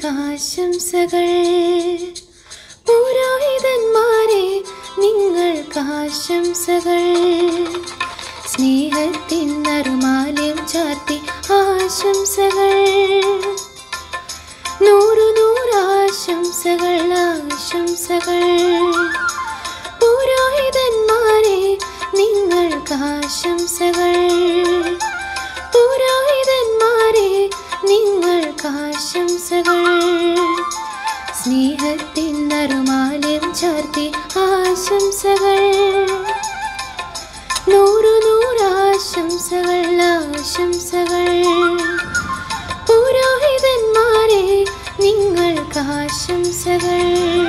നിങ്ങൾക്കാശംസകൾ പുരോഹിതന്മാരെ നിങ്ങൾക്കാശംസകൾ സ്നേഹത്തിൻ നറുമാലയം ചാർത്തി ആശംസകൾ നൂറു നൂറാശംസകൾ ആശംസകൾ പുരോഹിതന്മാരെ നിങ്ങൾക്കാശംസകൾ പുരോഹിതന്മാരെ നിങ്ങൾക്കാശംസകൾ സ്നേഹത്തിൻ നറുമാലയം ചാർത്തി ആശംസകൾ നൂറു നൂറാശംസകൾ ആശംസകൾ പുരോഹിതന്മാരെ നിങ്ങൾക്കാശംസകൾ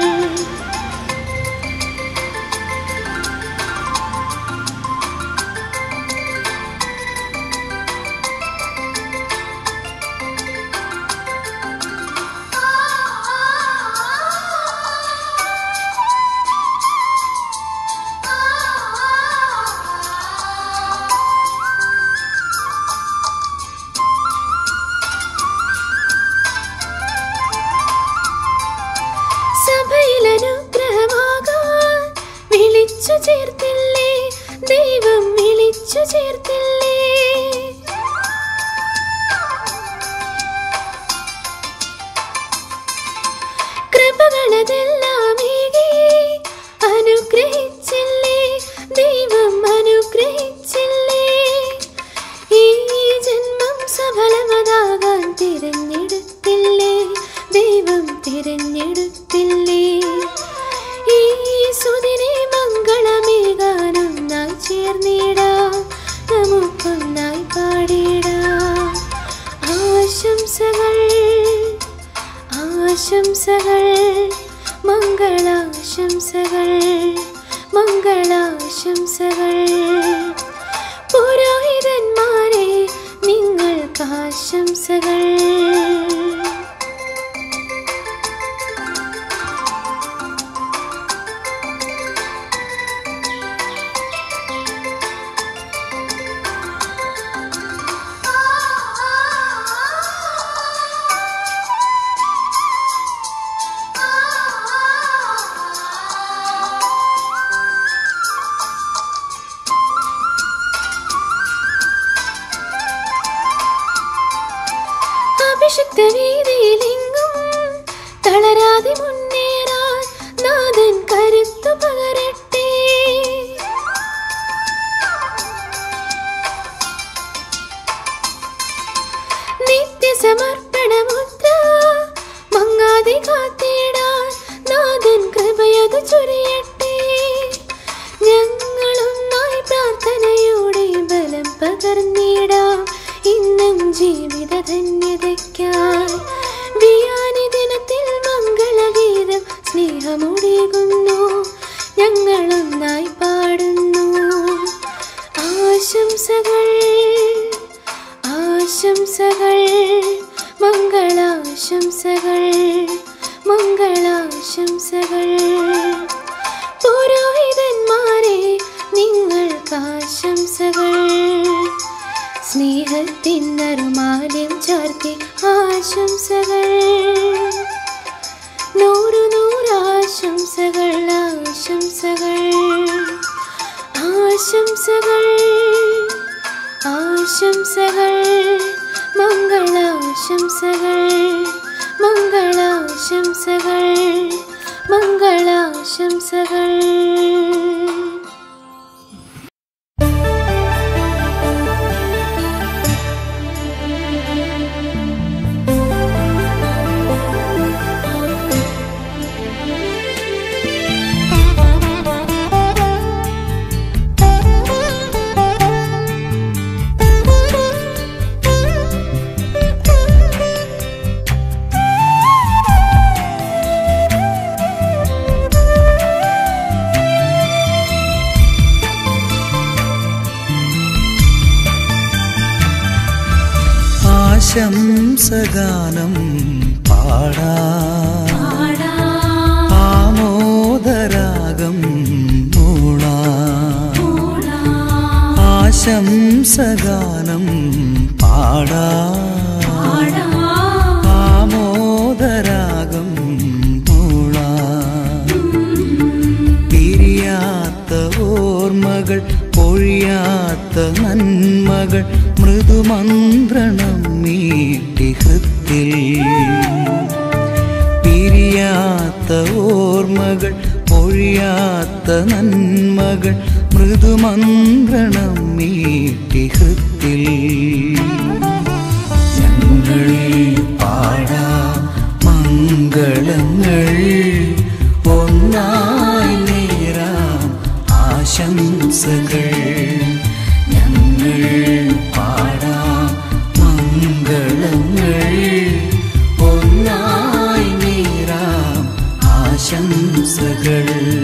സഭയിൽ അനുഗ്രഹമാകാൻ വിളിച്ചു ചേർത്തില്ലേ ദൈവം വിളിച്ചു ചേർത്തില്ലേ കൃപകളതെല്ലാം ഏകി അനുഗ്രഹിച്ചില്ലേ ദൈവം അനുഗ്രഹിച്ചില്ലേ ഈ ജന്മം സഫലമതാകാൻ തിരഞ്ഞെടുത്തില്ലേ ദൈവം തിരഞ്ഞെടുത്തില്ലേ ഈ സുദിനെ മംഗളമേകാനൊന്നായി ചേർന്നിടാം നമുക്കൊന്നായി പാടിടാം ആശംസകൾ ആശംസകൾ മംഗളാശംസകൾ മംഗളാശംസകൾ പുരോഹിതന്മാരെ നിങ്ങൾക്കാശംസകൾ അഭിഷിക്ത വീതിയിലെങ്ങും തളരാതെ മുന്നേറാൻ നാഥൻ കരുത്തു പകരട്ടെ നിത്യസമർപ്പണ മുദ്ര മങ്ങാതെ കാത്തിടാൻ നാഥൻ കൃപയതു ചൊരിയട്ടെ ഞങ്ങളൊന്നായി പ്രാർത്ഥനയോടെ ബലം പകർന്നിടാം ഇന്നും ജീവിത ധന്യതയ്ക്കായി വിയാനി ദിനത്തിൽ മംഗളഗീതം സ്നേഹമൊടികുന്നു ഞങ്ങളൊന്നായി പാടുന്നു ആശംസകൾ ആശംസകൾ മംഗളാശംസകൾ മംഗളാശംസകൾ പുരോഹിതന്മാരെ നിങ്ങൾക്കാശംസകൾ സ്നേഹത്തിൻ നറുമാലയം ചാർത്തി ആശംസകൾ നൂറു നൂറാശംസകൾ ആശംസകൾ ആശംസകൾ ആശംസകൾ മംഗളാശംസകൾ മംഗളാശംസകൾ മംഗളാശംസകൾ ആശംസഗാനം പാടാ ആമോദരാഗം മൂളാ ആശംസഗാനം പാടാ ആമോദരാഗം ഓർമ്മകൾ പൊഴിയാത്ത നന്മകൾ മൃദുമന്ത്രണം മീട്ടി ഹൃത്തിൽ പിരിയാത്ത ഓർമ്മകൾ പൊഴിയാത്ത നന്മകൾ മൃദുമന്ത്രണം മീട്ടി ഹൃത്തിൽ ഞങ്ങൾ പാടാം മംഗളങ്ങൾ ഒന്നായി നേരാം ആശംസകൾ ഞങ്ങൾ പാടാം മംഗളങ്ങൾ ഒന്നായി നേരാം ആശംസകൾ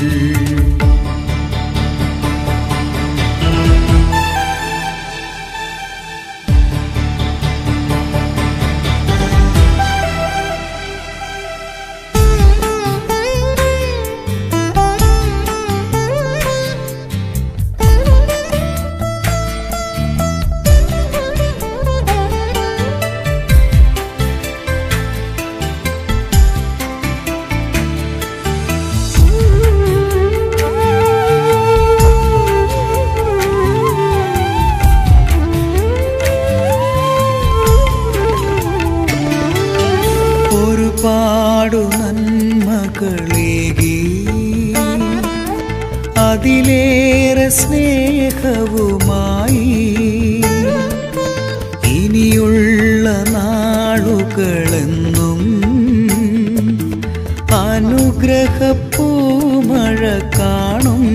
ഒരുപാടു നന്മകളേകി അതിലേറെ സ്നേഹവുമായി ഇനിയുള്ള നാളുകളെന്നും അനുഗ്രഹപ്പൂമഴ കാണും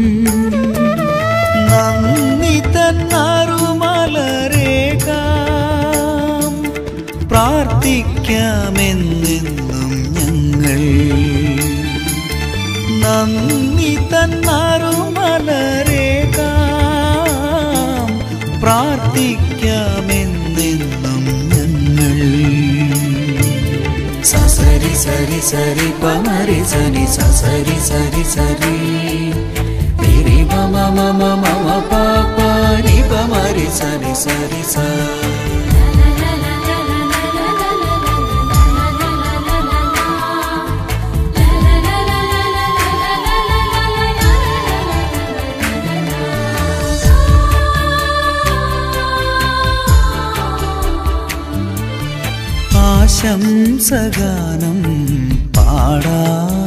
നന്ദി തന്നാറുമലരേകാം പ്രാർത്ഥിക്കാമെന്നെന്നും ഞങ്ങൾ നന്ദി തന്നാറുമലരേകാം പ്രാർത്ഥിക്കാമെന്നെന്നും ഞങ്ങൾ സസരി സരി സരി പമരി സനി സസരി സരി സരി രി മമ മമ മമ പാപ രി പമരി സരി സരി സ ആശംസഗാനം പാടാ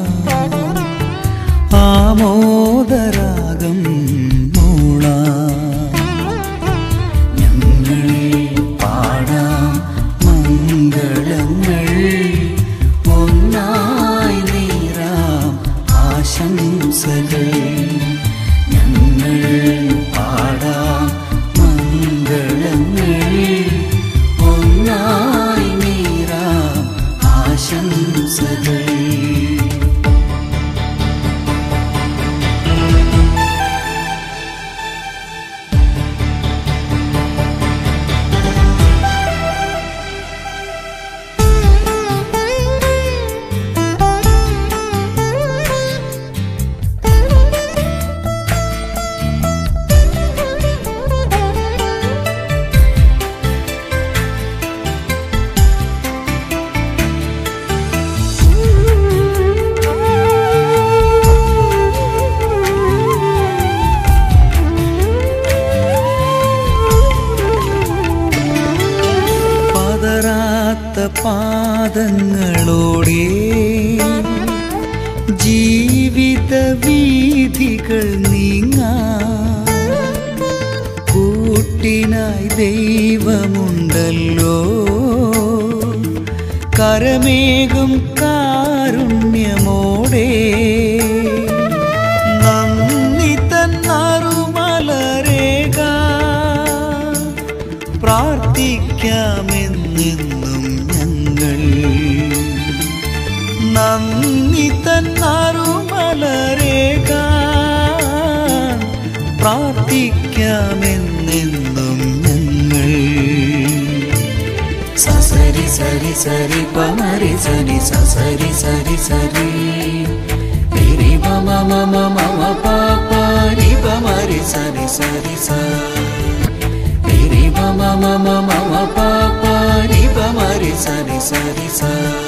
ആമോദരാഗം മൂള ഞങ്ങൾ പാടാം മംഗളങ്ങൾ ഒന്നായി നീരാം ആശംസകൾ ഞങ്ങൾ പാടാം മംഗളങ്ങൾ ഒന്നായി നീരാം ആശംസകൾ പതറാത്ത പാദങ്ങളോടെ ജീവിത വീഥികൾ നീങ്ങാ കൂട്ടിനായി ദൈവമുണ്ടല്ലോ കരമേകും കാരുണ്യമോടെ നന്ദി തന്നാറുമലരേകാ പ്രാർത്ഥിക്കാമെന്നെന്നും ഞങ്ങൾ നന്ദി തന്നാറുമലരേകാൻ പ്രാർത്ഥിക്കാമെന്നെന്നും ഞങ്ങൾ സസരി സരി സരി പമരി സരി സസരി സരി സരി രി മമ മമ മമ പാപ രി പമരി സരി സരി സ രി മമ മമ മമ പാപ രി പമരി സരി സരി സ